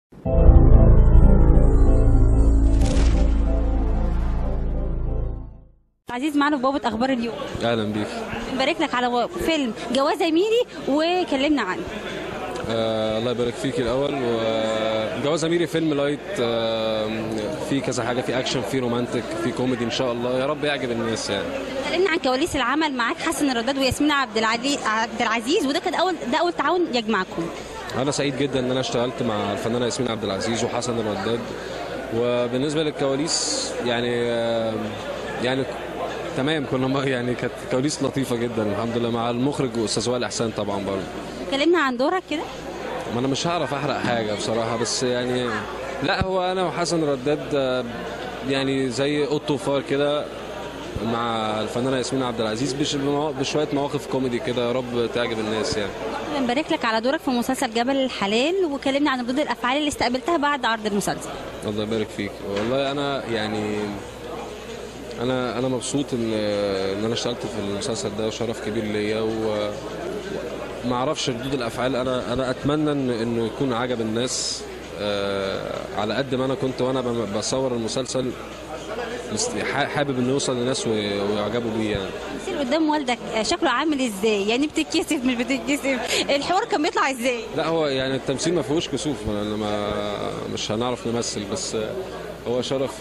عزيز معانا في بوابه اخبار اليوم اهلا بيك نبارك لك على فيلم جوازه ميري وكلمنا عنه آه الله يبارك فيك الاول وجواز اميري فيلم لايت آه في كذا حاجه في اكشن في رومانتك في كوميدي ان شاء الله يا رب يعجب الناس يعني كلمنا عن كواليس العمل معاك حسن الرداد وياسمين عبد العلي عبد العزيز وده كان اول ده اول تعاون يجمعكم انا سعيد جدا ان انا اشتغلت مع الفنانه ياسمين عبد العزيز وحسن الرداد وبالنسبه للكواليس يعني آه يعني تمام كنا ما- يعني كانت كواليس لطيفه جدا الحمد لله مع المخرج واستاذ وائل احسان طبعا برضه كلمنا عن دورك كده ما انا مش هعرف احرق حاجه بصراحه بس يعني لا هو انا وحسن رداد آه، يعني زي قط وفار كده مع الفنانه ياسمين عبد العزيز بش- بموا- بشويه مواقف كوميدي كده يا رب تعجب الناس يعني بنبارك لك على دورك في مسلسل جبل الحلال وكلمنا عن ردود الافعال اللي استقبلتها بعد عرض المسلسل الله يبارك فيك والله انا يعني انا انا مبسوط ان ان انا اشتغلت في المسلسل ده شرف كبير ليا و ما اعرفش ردود الافعال انا انا اتمنى ان انه يكون عجب الناس آه، على قد ما انا كنت وانا ب- بصور المسلسل مست- ح- حابب انه يوصل للناس وي- ويعجبوا بيه يعني تصير قدام والدك آه، شكله عامل ازاي يعني بتتكسف مش بتتكسف الحوار كان بيطلع ازاي لا هو يعني التمثيل ما فيهوش كسوف ما أنا ما مش هنعرف نمثل بس هو شرف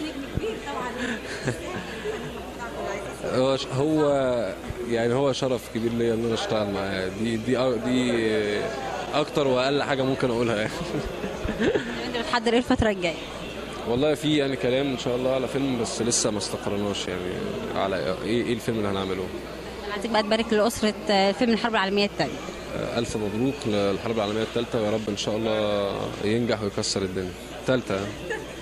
هو ش- هو يعني هو شرف كبير ليا ان انا اشتغل معاه دي دي أ- دي اكتر واقل حاجه ممكن اقولها يعني انت بتحضر ايه الفتره الجايه والله في يعني كلام ان شاء الله على فيلم بس لسه ما استقرناش يعني على ايه ايه الفيلم اللي هنعمله انا عايزك بقى تبارك لاسره آه، فيلم الحرب العالميه الثانيه الف مبروك للحرب العالميه الثالثه ويا رب ان شاء الله ينجح ويكسر الدنيا الثالثه